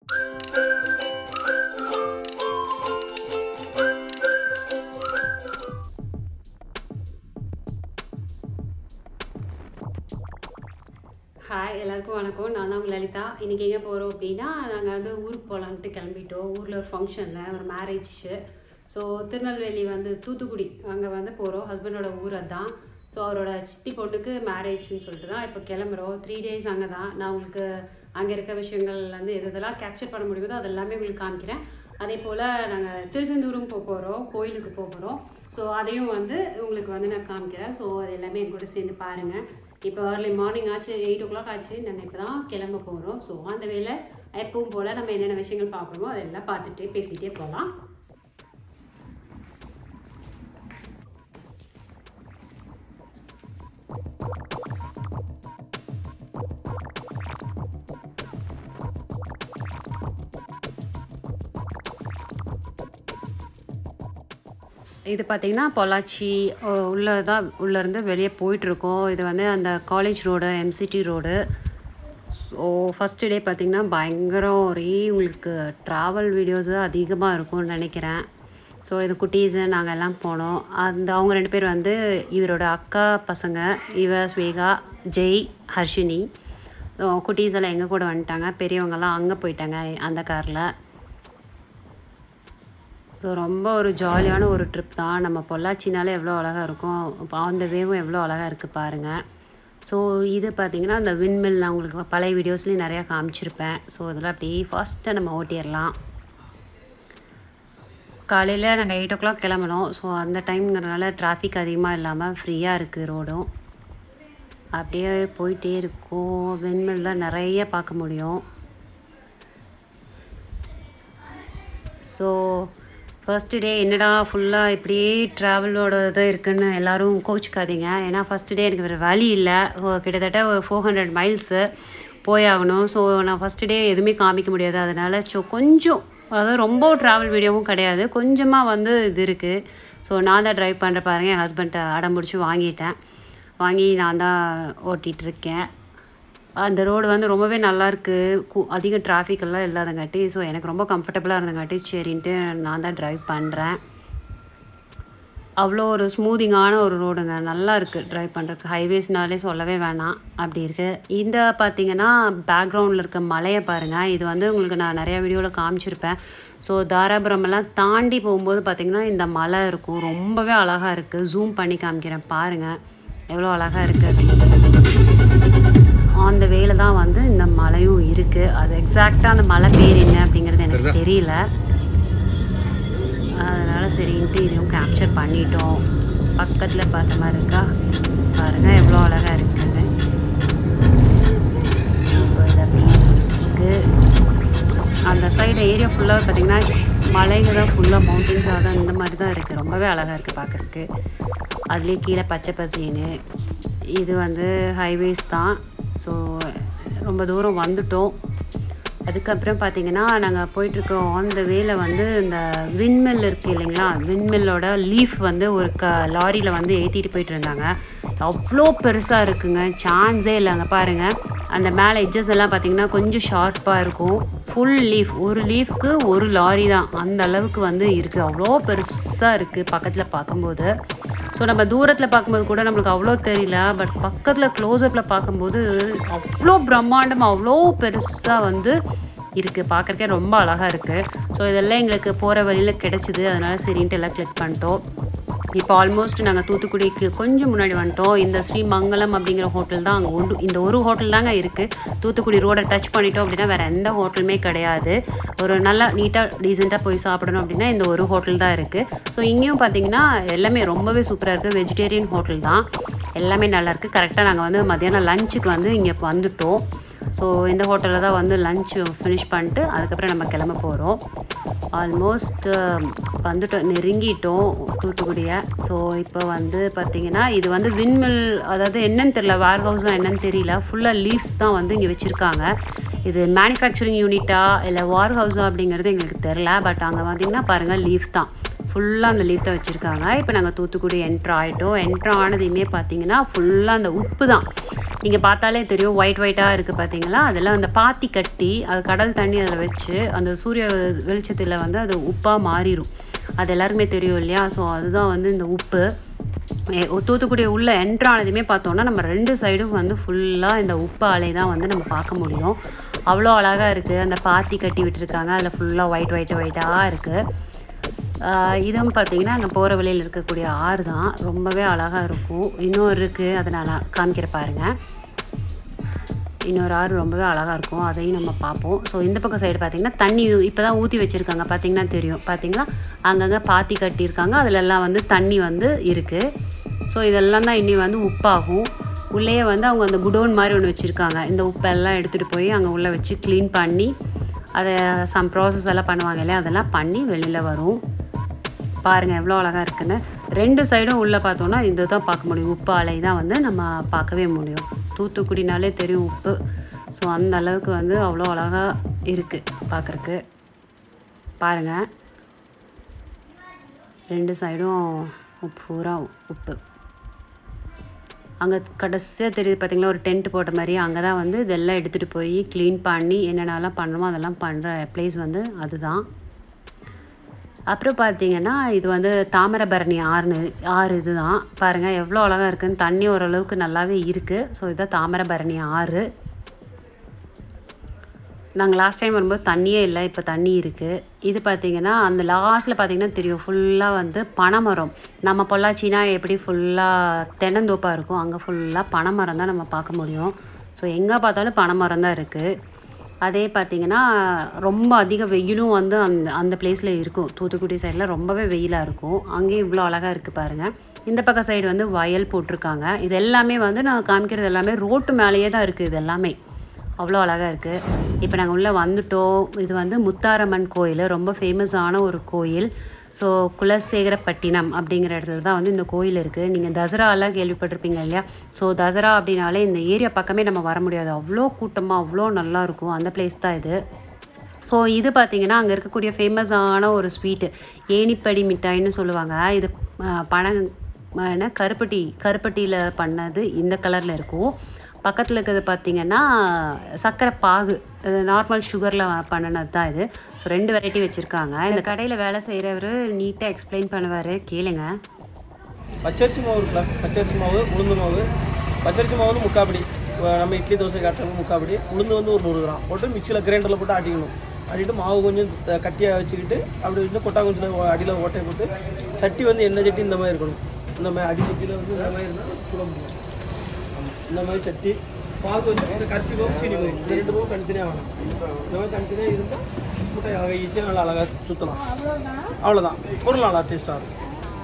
hi எல்லாருக்கும் வணக்கம் நான் தான் உங்கள் லலிதா இன்றைக்கி எங்கே போகிறோம் அப்படின்னா நாங்கள் வந்து ஊருக்கு போகலான்ட்டு கிளம்பிட்டோம் ஊரில் ஒரு ஃபங்க்ஷனில் ஒரு மேரேஜ் ஸோ திருநெல்வேலி வந்து தூத்துக்குடி அங்கே வந்து போகிறோம் ஹஸ்பண்டோட ஊர் அதான் ஸோ அவரோட சித்தி பொண்ணுக்கு மேரேஜ்னு சொல்லிட்டு தான் இப்போ கிளம்புறோம் த்ரீ டேஸ் அங்கே தான் நான் உங்களுக்கு அங்கே இருக்க விஷயங்கள் வந்து எது எதெல்லாம் கேப்சர் பண்ண முடியுமோ அது எல்லாமே உங்களுக்கு காமிக்கிறேன் அதே போல் நாங்கள் திருச்செந்தூரும் போக போகிறோம் கோயிலுக்கு போக போகிறோம் ஸோ அதையும் வந்து உங்களுக்கு வந்து நான் காமிக்கிறேன் ஸோ அது எல்லாமே என் கூட சேர்ந்து பாருங்கள் இப்போ ஏர்லி மார்னிங் ஆச்சு எயிட் ஓ கிளாக் ஆச்சு நாங்கள் இப்போ தான் கிளம்ப போகிறோம் ஸோ அந்த வேலை எப்பவும் போல் நம்ம என்னென்ன விஷயங்கள் பார்க்குறோமோ அதெல்லாம் பார்த்துட்டு பேசிகிட்டே போகலாம் இது பார்த்திங்கன்னா பொள்ளாச்சி அஹ், உள்ள தான் உள்ளேருந்து வெளியே போயிட்டுருக்கோம் இது வந்து அந்த college road MCT road so first day பார்த்திங்கன்னா பயங்கரம் ஒரே உங்களுக்கு ட்ராவல் வீடியோஸு அதிகமாக இருக்கும்னு நினைக்கிறேன் ஸோ இது குட்டீஸு நாங்கள் எல்லாம் போனோம் அந்த அவங்க ரெண்டு பேர் வந்து இவரோட அக்கா பசங்க இவ ஸ்வேகா ஜெய் ஹர்ஷினி ஸோ குட்டீஸ் எல்லாம் எங்கள் கூட வந்துட்டாங்க பெரியவங்கெல்லாம் அங்கே போயிட்டாங்க அந்த காரில் ஸோ ரொம்ப ஒரு ஜாலியான ஒரு ட்ரிப் தான் நம்ம பொள்ளாச்சினாலே எவ்வளோ அழகாக இருக்கும் இப்போ அந்த வேவும் எவ்வளோ அழகாக இருக்குது பாருங்கள் ஸோ இது பார்த்திங்கன்னா அந்த விண்மில் நான் உங்களுக்கு பழைய வீடியோஸ்லேயும் நிறையா காமிச்சிருப்பேன் ஸோ இதெல்லாம் அப்படியே ஃபாஸ்ட்டாக நம்ம ஓட்டிடலாம் காலையில் நாங்கள் எயிட் ஓ கிளாக் கிளம்பணும் ஸோ அந்த டைம்ங்கிறனால டிராஃபிக் அதிகமாக இல்லாமல் ஃப்ரீயாக இருக்குது ரோடும் அப்படியே போயிட்டே இருக்கும் விண்மில் தான் நிறைய பார்க்க முடியும் ஸோ ஃபர்ஸ்ட் டே என்னடா ஃபுல்லாக இப்படியே ட்ராவலோட இது இருக்குன்னு எல்லோரும் கோச்சிக்காதீங்க ஏன்னா ஃபஸ்ட் டே எனக்கு வேறு வழி இல்லை ஓ, கிட்டத்தட்ட ஒரு ஃபோர் ஹண்ட்ரட் மைல்ஸு போயாகணும் ஸோ நான் ஃபஸ்ட் டே எதுவுமே காமிக்க முடியாது அதனால் ஸோ கொஞ்சம் அதாவது ரொம்ப ட்ராவல் வீடியோவும் கிடையாது கொஞ்சமாக வந்து இது இருக்குது ஸோ நான் தான் ட்ரைவ் பண்ணுற பாருங்க என் ஹஸ்பண்ட்டை அடம் பிடிச்சி வாங்கிட்டேன் வாங்கி நான் தான் ஓட்டிகிட்டு இருக்கேன் அந்த ரோடு வந்து ரொம்பவே நல்லா இருக்கு கு- அதிக டிராஃபிக் எல்லாம் இல்லாதங்காட்டி ஸோ எனக்கு ரொம்ப கம்ஃபர்டபுளாக இருந்தங்காட்டி சரின்ட்டு நான் தான் டிரைவ் பண்ணுறேன் அவ்வளோ ஒரு ஸ்மூதிங்கான ஒரு ரோடுங்க நல்லா இருக்குது ட்ரைவ் பண்ணுறதுக்கு ஹைவேஸ்னாலே சொல்லவே வேணாம் அப்படி இருக்குது இந்த பார்த்தீங்கன்னா பேக்ரவுண்டில் இருக்க மலையை பாருங்கள் இது வந்து உங்களுக்கு நான் நிறையா வீடியோவில் காமிச்சிருப்பேன் ஸோ தாராபுரம் எல்லாம் தாண்டி போகும்போது பார்த்தீங்கன்னா இந்த மலை இருக்கும் ரொம்பவே அழகாக இருக்குது ஜூம் பண்ணி காமிக்கிறேன் பாருங்கள் எவ்வளோ அழகாக இருக்குது அந்த வேல தான் வந்து இந்த மலையும் இருக்குது அது எக்ஸாக்டாக அந்த மலை பேர் என்ன அப்படிங்கிறது எனக்கு தெரியல அதனால் சரின்ட்டு இதையும் கேப்சர் பண்ணிட்டோம் பக்கத்தில் பார்த்த மாதிரி இருக்கா பாருங்கள் எவ்வளோ அழகாக இருக்குன்னு ஸோ இது அப்படி இருக்கு அந்த சைடு ஏரியா ஃபுல்லாக பார்த்தீங்கன்னா மலைகள் தான் ஃபுல்லாக மவுண்டன்ஸாக தான் இந்த மாதிரி தான் இருக்குது ரொம்பவே அழகாக இருக்குது பார்க்குறதுக்கு அதுலேயே கீழே பச்சை பசேன்னு இது வந்து ஹைவேஸ் தான் ஸோ ரொம்ப தூரம் வந்துட்டோம் அதுக்கப்புறம் பார்த்தீங்கன்னா நாங்கள் போயிட்டுருக்கோம் ஆன் த வேல வந்து இந்த விண்மில் இருக்குது இல்லைங்களா விண்மில்லோட லீஃப் வந்து ஒரு க லாரியில் வந்து ஏற்றிட்டு போயிட்டு இருந்தாங்க அவ்வளோ பெருசாக இருக்குங்க சான்ஸே இல்லைங்க பாருங்கள் அந்த மேலே எட்ஜஸ் எல்லாம் பார்த்தீங்கன்னா கொஞ்சம் ஷார்ப்பாக இருக்கும் ஃபுல் லீஃப் ஒரு லீஃப்க்கு ஒரு லாரி தான் அந்த அளவுக்கு வந்து இருக்குது அவ்வளோ பெருசாக இருக்குது பக்கத்தில் பார்க்கும்போது ஸோ நம்ம தூரத்தில் பார்க்கும்போது கூட நம்மளுக்கு அவ்வளோ தெரியல பட் பக்கத்தில் க்ளோஸ்அப்பில் பார்க்கும்போது அவ்வளோ பிரம்மாண்டம் அவ்வளோ பெருசாக வந்து இருக்குது பார்க்குறக்கே ரொம்ப அழகாக இருக்குது ஸோ இதெல்லாம் எங்களுக்கு போகிற வழியில் கிடச்சிது அதனால் சரின்ட்டு எல்லாம் கிளிக் பண்ணிட்டோம் இப்போ ஆல்மோஸ்ட் நாங்கள் தூத்துக்குடிக்கு கொஞ்சம் முன்னாடி வந்துட்டோம் இந்த ஸ்ரீ மங்கலம் அப்படிங்கிற ஹோட்டல் தான் அங்கே ஒன்று இந்த ஒரு ஹோட்டல் தாங்க இருக்குது தூத்துக்குடி ரோடை டச் பண்ணிட்டோம் அப்படின்னா வேறு எந்த ஹோட்டலுமே கிடையாது ஒரு நல்லா நீட்டாக டீசெண்டாக போய் சாப்பிடணும் அப்படின்னா இந்த ஒரு ஹோட்டல் தான் இருக்குது ஸோ இங்கேயும் பார்த்தீங்கன்னா எல்லாமே ரொம்பவே சூப்பராக இருக்குது வெஜிடேரியன் ஹோட்டல் தான் எல்லாமே நல்லாயிருக்கு கரெக்டாக நாங்கள் வந்து மத்தியானம் லஞ்சுக்கு வந்து இங்கே வந்துட்டோம் ஸோ இந்த ஹோட்டலில் தான் வந்து லஞ்ச் ஃபினிஷ் பண்ணிட்டு அதுக்கப்புறம் நம்ம கிளம்ப போகிறோம் ஆல்மோஸ்ட் வந்துட்டோம் நெருங்கிட்டோம் தூத்துக்குடியை ஸோ இப்போ வந்து பார்த்திங்கன்னா இது வந்து விண்மில் அதாவது என்னன்னு தெரியல வேர் ஹவுஸ் என்னன்னு தெரியல ஃபுல்லாக லீவ்ஸ் தான் வந்து இங்கே வச்சுருக்காங்க இது மேனுஃபேக்சரிங் யூனிட்டா இல்லை வார் ஹவுஸா அப்படிங்கிறது எங்களுக்கு தெரில பட் அங்கே பார்த்தீங்கன்னா பாருங்கள் லீஃப் தான் ஃபுல்லாக அந்த லீஃப் தான் வச்சுருக்காங்க இப்போ நாங்கள் தூத்துக்குடி என்ட்ரு ஆகிட்டோம் என்ட்ரு ஆனதையுமே பார்த்தீங்கன்னா ஃபுல்லாக அந்த உப்பு தான் நீங்கள் பார்த்தாலே தெரியும் ஒயிட் ஒயிட்டாக இருக்குது பார்த்தீங்களா அதெல்லாம் அந்த பாத்தி கட்டி அது கடல் தண்ணி அதில் வச்சு அந்த சூரிய வெளிச்சத்தில் வந்து அது உப்பாக மாறிடும் அது எல்லாருக்குமே தெரியும் இல்லையா ஸோ அதுதான் வந்து இந்த உப்பு ஏ- தூத்துக்குடி உள்ள என்ட்ரு ஆனதுமே பார்த்தோன்னா நம்ம ரெண்டு சைடும் வந்து ஃபுல்லாக இந்த உப்பு அலை தான் வந்து நம்ம பார்க்க முடியும் அவ்வளோ அழகாக இருக்குது அந்த பாத்தி கட்டி விட்டுருக்காங்க அதில் ஃபுல்லாக ஒயிட் ஒயிட் ஒயிட்டாக இருக்குது இதுவும் பார்த்தீங்கன்னா அங்கே போகிற வழியில் இருக்கக்கூடிய ஆறு தான் ரொம்பவே அழகாக இருக்கும் இன்னும் இருக்குது அதை நான் காமிக்கிற பாருங்கள் இன்னொரு ஆறு ரொம்பவே அழகாக இருக்கும் அதையும் நம்ம பார்ப்போம் ஸோ இந்த பக்கம் சைடு பார்த்தீங்கன்னா தண்ணி இப்போ தான் ஊற்றி வச்சுருக்காங்க பார்த்தீங்கன்னா தெரியும் பார்த்தீங்களா அங்கங்கே பாத்தி கட்டியிருக்காங்க அதுல எல்லாம் வந்து தண்ணி வந்து இருக்குது ஸோ இதெல்லாம் தான் இன்னி வந்து உப்பாகும் உள்ளேயே வந்து அவங்க அந்த குடோன் மாதிரி ஒன்று வச்சுருக்காங்க இந்த உப்பெல்லாம் எடுத்துகிட்டு போய் அங்கே உள்ளே வச்சு க்ளீன் பண்ணி அதை சம் ப்ராசஸ் எல்லாம் பண்ணுவாங்க இல்லையா அதெல்லாம் பண்ணி வெளியில் வரும் பாருங்கள் எவ்வளோ அழகாக இருக்குன்னு ரெண்டு சைடும் உள்ளே பார்த்தோன்னா இது தான் பார்க்க முடியும் உப்பு அலை தான் வந்து நம்ம பார்க்கவே முடியும் தூத்துக்குடினாலே தெரியும் உப்பு ஸோ அந்த அளவுக்கு வந்து அவ்வளோ அழகாக இருக்குது பார்க்குறக்கு பாருங்கள் ரெண்டு சைடும் உப்பு பூரா உப்பு அங்கே கடைசியாக தெரியுது பார்த்தீங்களா ஒரு டென்ட் போட்ட மாதிரி அங்கே தான் வந்து இதெல்லாம் எடுத்துகிட்டு போய் க்ளீன் பண்ணி என்னென்னலாம் பண்ணணுமோ அதெல்லாம் பண்ணுற ப்ளேஸ் வந்து அதுதான் அப்புறம் பார்த்தீங்கன்னா இது வந்து தாமிரபரணி ஆறுனு ஆறு இதுதான் பாருங்கள் எவ்வளோ அழகாக இருக்குன்னு தண்ணி ஓரளவுக்கு நல்லாவே இருக்குது ஸோ இதுதான் தாமிரபரணி ஆறு நாங்கள் லாஸ்ட் டைம் வரும்போது தண்ணியே இல்லை இப்போ தண்ணி இருக்குது இது பார்த்தீங்கன்னா அந்த லாஸ்ட்டில் பார்த்தீங்கன்னா தெரியும் ஃபுல்லாக வந்து பனைமரம் நம்ம பொள்ளாச்சினா எப்படி ஃபுல்லாக தென்னந்தோப்பாக இருக்கும் அங்கே ஃபுல்லாக பனைமரம் தான் நம்ம பார்க்க முடியும் ஸோ எங்கே பார்த்தாலும் பனைமரம் தான் இருக்குது அதே பார்த்தீங்கன்னா ரொம்ப அதிக வெயிலும் வந்து அந்த அந்த பிளேஸில் இருக்கும் தூத்துக்குடி சைடில் ரொம்பவே வெயிலாக இருக்கும் அங்கேயும் இவ்வளோ அழகாக இருக்குது பாருங்கள் இந்த பக்கம் சைடு வந்து வயல் போட்டிருக்காங்க இது எல்லாமே வந்து நான் காமிக்கிறது எல்லாமே ரோட்டு மேலேயே தான் இருக்குது இது எல்லாமே அவ்வளோ அழகாக இருக்குது இப்போ நாங்கள் உள்ளே வந்துட்டோம் இது வந்து முத்தாரம்மன் கோயில் ரொம்ப ஃபேமஸான ஒரு கோயில் ஸோ குலசேகரப்பட்டினம் அப்படிங்கிற இடத்துல தான் வந்து இந்த கோயில் இருக்குது நீங்கள் தசராலாம் கேள்விப்பட்டிருப்பீங்க இல்லையா ஸோ தசரா அப்படின்னாலே இந்த ஏரியா பக்கமே நம்ம வர முடியாது அவ்வளோ கூட்டமாக அவ்வளோ நல்லா இருக்கும் அந்த பிளேஸ் தான் இது ஸோ இது பார்த்தீங்கன்னா அங்கே இருக்கக்கூடிய ஃபேமஸான ஒரு ஸ்வீட்டு ஏணிப்படி மிட்டாய்னு சொல்லுவாங்க இது பணம் என்ன கருப்பட்டி கருப்பட்டியில் பண்ணது இந்த கலரில் இருக்கும் பக்கத்தில் இருக்கிறது பார்த்தீங்கன்னா சர்க்கரை பாகு நார்மல் சுகரில் பண்ணினது தான் இது ஸோ ரெண்டு வெரைட்டி வச்சுருக்காங்க இந்த கடையில் வேலை செய்கிறவர் நீட்டாக எக்ஸ்பிளைன் பண்ணுவார் கேளுங்க பச்சரிசி மாவு இருக்குல்ல பச்சரிசி மாவு உளுந்து மாவு பச்சரிசி மாவு வந்து முக்காப்படி அஹ் நம்ம இட்லி தோசை காட்டுறது முக்காப்படி உளுந்து வந்து ஒரு நூறு கிராம் போட்டு மிக்சியில் கிரைண்டரில் போட்டு ஆட்டிக்கணும் ஆட்டிட்டு மாவு கொஞ்சம் த- கட்டியாக வச்சுக்கிட்டு அப்படி வந்து கொட்டாங்குச்சியில் அடியில் ஓட்டையை போட்டு சட்டி வந்து எண்ணெய் சட்டி இந்த மாதிரி இருக்கணும் இந்த மாதிரி அடி சட்டியில் வந்து இந்த மாதிரி இருந்தால் சுட முடியும் இந்த மாதிரி சட்டி பாகு வந்து இந்த கத்தி போகும் சீனி போகும் இந்த ரெண்டு போகும் தனித்தனியாக வேணும் இந்த மாதிரி தனித்தனியாக இருந்தால் முட்டை அழகாக ஈஸியாக நல்லா அழகாக சுற்றலாம் அவ்வளோதான் பொருள் நல்லா டேஸ்ட்டாக இருக்கும்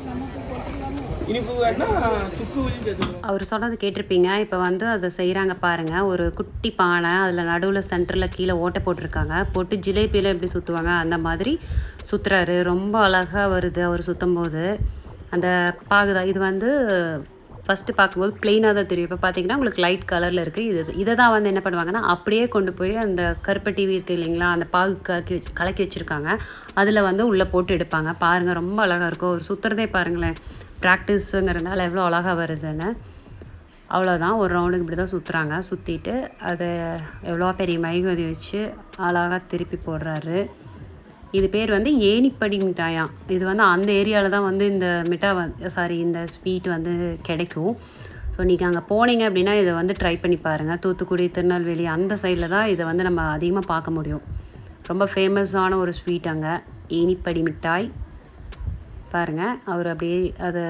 இனிப்பு வேணா சுக்கு ஊதியும் சேர்த்துக்கலாம் அவர் சொன்னது கேட்டிருப்பீங்க இப்போ வந்து அதை செய்கிறாங்க பாருங்கள் ஒரு குட்டி பானை அதில் நடுவில் சென்டரில் கீழே ஓட்டை போட்டிருக்காங்க போட்டு ஜிலேபியில் எப்படி சுற்றுவாங்க அந்த மாதிரி சுற்றுறாரு ரொம்ப அழகாக வருது அவர் சுற்றும் போது அந்த பாகுதா இது வந்து ஃபஸ்ட்டு பார்க்கும்போது ப்ளெயினாக தான் தெரியும் இப்போ பார்த்தீங்கன்னா உங்களுக்கு லைட் கலரில் இருக்குது இது இதை தான் வந்து என்ன பண்ணுவாங்கன்னா அப்படியே கொண்டு போய் அந்த கருப்பட்டி இருக்குது இல்லைங்களா அந்த பாகு கலக்கி வச்சு கலக்கி வச்சுருக்காங்க அதில் வந்து உள்ளே போட்டு எடுப்பாங்க பாருங்கள் ரொம்ப அழகாக இருக்கும் ஒரு சுற்றுறதே பாருங்களேன் ப்ராக்டிஸுங்கிறதுனால எவ்வளோ அழகாக வருதுன்னு அவ்வளோதான் ஒரு ரவுண்டுக்கு இப்படி தான் சுற்றுறாங்க சுற்றிட்டு அதை எவ்வளோ பெரிய மைகதி வச்சு அழகாக திருப்பி போடுறாரு இது பேர் வந்து ஏணிப்படி மிட்டாயாம் இது வந்து அந்த ஏரியாவில் தான் வந்து இந்த மிட்டா வந்து சாரி இந்த ஸ்வீட் வந்து கிடைக்கும் ஸோ நீங்கள் அங்கே போனீங்க அப்படின்னா இதை வந்து ட்ரை பண்ணி பாருங்கள் தூத்துக்குடி திருநெல்வேலி அந்த சைடில் தான் இதை வந்து நம்ம அதிகமாக பார்க்க முடியும் ரொம்ப ஃபேமஸான ஒரு ஸ்வீட் அங்கே ஏணிப்படி மிட்டாய் பாருங்கள் அவர் அப்படியே அதை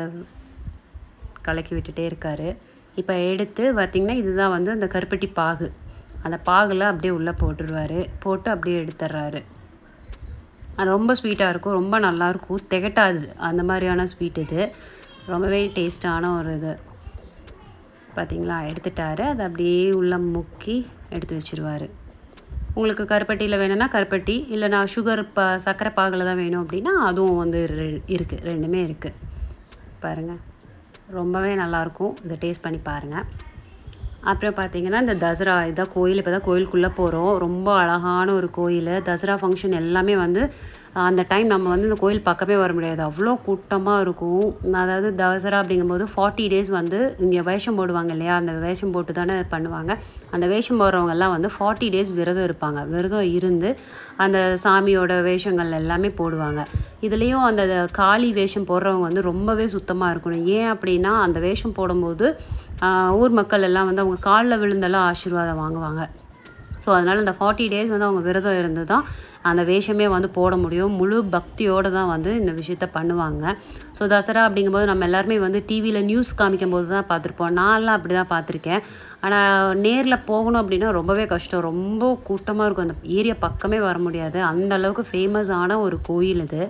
கலக்கி விட்டுட்டே இருக்கார் இப்போ எடுத்து பார்த்திங்கன்னா இதுதான் வந்து அந்த கருப்பட்டி பாகு அந்த பாகில் அப்படியே உள்ளே போட்டுருவார் போட்டு அப்படியே எடுத்துட்றாரு அது ரொம்ப ஸ்வீட்டாக இருக்கும் ரொம்ப நல்லாயிருக்கும் திகட்டாது அந்த மாதிரியான ஸ்வீட் இது ரொம்பவே டேஸ்டான ஒரு இது பார்த்தீங்களா எடுத்துட்டாரு அதை அப்படியே உள்ளே முக்கி எடுத்து வச்சிருவாரு உங்களுக்கு கருப்பட்டியில் வேணும்னா கருப்பட்டி இல்லைனா சுகர் ப சர்க்கரை பாகில் தான் வேணும் அப்படின்னா அதுவும் வந்து இருக்குது ரெண்டுமே இருக்குது பாருங்கள் ரொம்பவே நல்லாயிருக்கும் இதை டேஸ்ட் பண்ணி பாருங்கள் அப்புறம் பார்த்தீங்கன்னா இந்த தசரா இதான் கோயில் இப்போ தான் கோயிலுக்குள்ளே போகிறோம் ரொம்ப அழகான ஒரு கோயில் தசரா ஃபங்க்ஷன் எல்லாமே வந்து அந்த டைம் நம்ம வந்து இந்த கோயில் பக்கமே வர முடியாது அவ்வளோ கூட்டமாக இருக்கும் அதாவது தசரா அப்படிங்கும்போது ஃபார்ட்டி டேஸ் வந்து இங்கே வேஷம் போடுவாங்க இல்லையா அந்த வேஷம் போட்டு தானே பண்ணுவாங்க அந்த வேஷம் போடுறவங்கெல்லாம் வந்து ஃபார்ட்டி டேஸ் விரதம் இருப்பாங்க விரதம் இருந்து அந்த சாமியோட வேஷங்கள் எல்லாமே போடுவாங்க இதுலேயும் அந்த காளி வேஷம் போடுறவங்க வந்து ரொம்பவே சுத்தமாக இருக்கணும் ஏன் அப்படின்னா அந்த வேஷம் போடும்போது ஆஹ், ஊர் மக்கள் எல்லாம் வந்து அவங்க காலில் விழுந்தெல்லாம் ஆசீர்வாதம் வாங்குவாங்க ஸோ அதனால் இந்த ஃபார்ட்டி டேஸ் வந்து அவங்க விரதம் இருந்து தான் அந்த வேஷமே வந்து போட முடியும் முழு பக்தியோடு தான் வந்து இந்த விஷயத்த பண்ணுவாங்க ஸோ தசரா அப்படிங்கும்போது நம்ம எல்லாருமே வந்து டிவியில் நியூஸ் காமிக்கும் போது தான் பார்த்துருப்போம் நான்லாம் அப்படி தான் பார்த்துருக்கேன் ஆனால் நேரில் போகணும் அப்படின்னா ரொம்பவே கஷ்டம் ரொம்ப கூட்டமாக இருக்கும் அந்த ஏரியா பக்கமே வர முடியாது அந்த அளவுக்கு ஃபேமஸான ஒரு கோயில் இது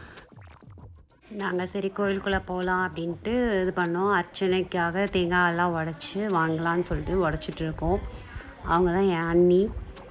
நாங்கள் சரி கோயிலுக்குள்ளே போகலாம் அப்படின்ட்டு இது பண்ணோம் அர்ச்சனைக்காக தேங்காய் எல்லாம் உடச்சி வாங்கலாம்னு சொல்லிட்டு உடச்சிட்டு இருக்கோம் அவங்க தான் என் அண்ணி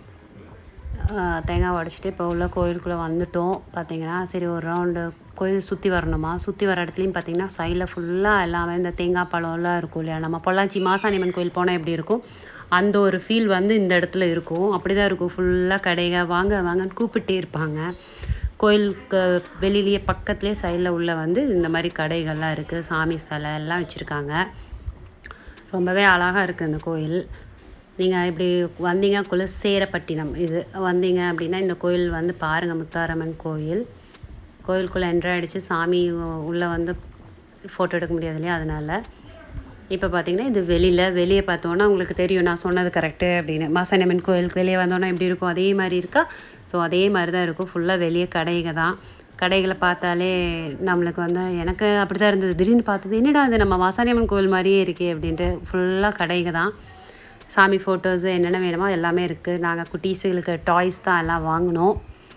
ஆஹ் தேங்காய் உடச்சிட்டு இப்போ உள்ள கோயிலுக்குள்ளே வந்துட்டோம் பார்த்தீங்கன்னா சரி ஒரு ரவுண்டு கோயில் சுற்றி வரணுமா சுற்றி வர இடத்துலையும் பார்த்தீங்கன்னா சைடில் ஃபுல்லாக எல்லாமே இந்த தேங்காய் பழம்லாம் இருக்கும் இல்லையா நம்ம பொள்ளாச்சி மாசாணியம்மன் கோயில் போனால் எப்படி இருக்கும் அந்த ஒரு ஃபீல் வந்து இந்த இடத்துல இருக்கும் அப்படி தான் இருக்கும் ஃபுல்லாக கடைங்க வாங்க வாங்கன்னு கூப்பிட்டே இருப்பாங்க கோயிலுக்கு வெளியிலேயே பக்கத்துலேயே சைடில் உள்ள வந்து இந்த மாதிரி கடைகள்லாம் இருக்குது சாமி சிலை எல்லாம் வச்சுருக்காங்க ரொம்பவே அழகாக இருக்குது இந்த கோயில் நீங்கள் இப்படி வந்தீங்க குலசேரப்பட்டினம் இது வந்தீங்க அப்படின்னா இந்த கோயில் வந்து பாருங்கள் முத்தாரம்மன் கோயில் கோயிலுக்குள்ளே என்ட்ரு ஆகிடுச்சு சாமி உள்ளே வந்து ஃபோட்டோ எடுக்க முடியாது இல்லையா அதனால் இப்போ பார்த்தீங்கன்னா இது வெளியில் வெளியே பார்த்தோன்னா உங்களுக்கு தெரியும் நான் சொன்னது கரெக்டு அப்படின்னு மாசாணியம்மன் கோயிலுக்கு வெளியே வந்தோன்னா எப்படி இருக்கும் அதே மாதிரி இருக்கா ஸோ அதே மாதிரி தான் இருக்கும் ஃபுல்லாக வெளியே கடைங்க தான் கடைகளை பார்த்தாலே நம்மளுக்கு வந்து எனக்கு அப்படி தான் இருந்தது திடீர்னு பார்த்தது என்னடா இது நம்ம மாசாணியம்மன் கோயில் மாதிரியே இருக்கே அப்படின்ட்டு ஃபுல்லாக கடைங்க தான் சாமி ஃபோட்டோஸு என்னென்ன வேணுமோ எல்லாமே இருக்குது நாங்கள் குட்டீஸுகளுக்கு டாய்ஸ் தான் எல்லாம் வாங்கினோம்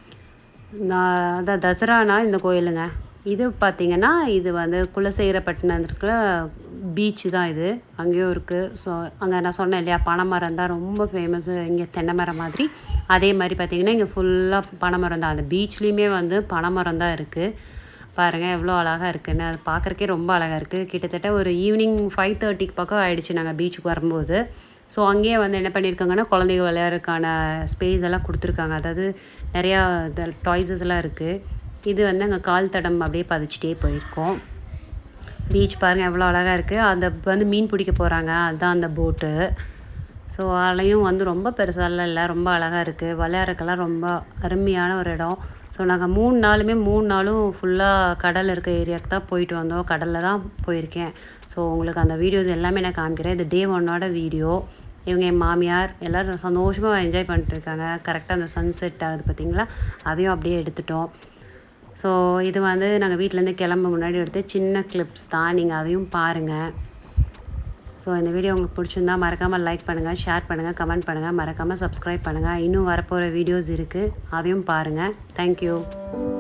நான் அதான் தசரானா இந்த கோயிலுங்க இது பார்த்திங்கன்னா இது வந்து குலசேகரப்பட்டினம் இருக்கிற பீச்சு தான் இது அங்கேயும் இருக்குது ஸோ அங்கே நான் சொன்னேன் இல்லையா பனைமரம் தான் ரொம்ப ஃபேமஸ்ஸு இங்கே தென்னை மரம் மாதிரி அதே மாதிரி பார்த்திங்கன்னா இங்கே ஃபுல்லாக பனைமரம் தான் அந்த பீச்லேயுமே வந்து பனைமரம் தான் இருக்குது பாருங்கள் எவ்வளோ அழகாக இருக்குன்னு அது பார்க்குறக்கே ரொம்ப அழகாக இருக்குது கிட்டத்தட்ட ஒரு ஈவினிங் ஃபைவ் தேர்ட்டிக்கு பக்கம் ஆயிடுச்சு நாங்கள் பீச்சுக்கு வரும்போது ஸோ அங்கேயே வந்து என்ன பண்ணியிருக்காங்கன்னா குழந்தைங்க விளையாடுறதுக்கான ஸ்பேஸ் எல்லாம் கொடுத்துருக்காங்க அதாவது நிறையா டாய்ஸஸ் எல்லாம் இருக்குது இது வந்து அங்கே கால் தடம் அப்படியே பதிச்சிட்டே போயிருக்கோம் பீச் பாருங்கள் எவ்வளோ அழகாக இருக்குது அந்த வந்து மீன் பிடிக்க போகிறாங்க அதுதான் அந்த போட்டு ஸோ அலையும் வந்து ரொம்ப பெருசாலாம் இல்லை ரொம்ப அழகாக இருக்குது விளையாடுறதுக்கெல்லாம் ரொம்ப அருமையான ஒரு இடம் ஸோ நாங்கள் மூணு நாளுமே மூணு நாளும் ஃபுல்லாக கடல் இருக்க ஏரியாவுக்கு தான் போயிட்டு வந்தோம் கடலில் தான் போயிருக்கேன் ஸோ உங்களுக்கு அந்த வீடியோஸ் எல்லாமே நான் காமிக்கிறேன் இது டே ஒன்னோட வீடியோ இவங்க என் மாமியார் எல்லோரும் சந்தோஷமாக என்ஜாய் பண்ணிட்டு இருக்காங்க கரெக்டாக அந்த சன்செட் ஆகுது பார்த்தீங்களா அதையும் அப்படியே எடுத்துட்டோம் ஸோ இது வந்து நாங்கள் வீட்டிலேருந்து கிளம்ப முன்னாடி எடுத்து சின்ன கிளிப்ஸ் தான் நீங்கள் அதையும் பாருங்கள் ஸோ இந்த வீடியோ உங்களுக்கு பிடிச்சிருந்தா மறக்காமல் லைக் பண்ணுங்கள் ஷேர் பண்ணுங்கள் கமெண்ட் பண்ணுங்கள் மறக்காமல் சப்ஸ்கிரைப் பண்ணுங்கள் இன்னும் வரப்போகிற வீடியோஸ் இருக்குது அதையும் பாருங்கள் தேங்க்யூ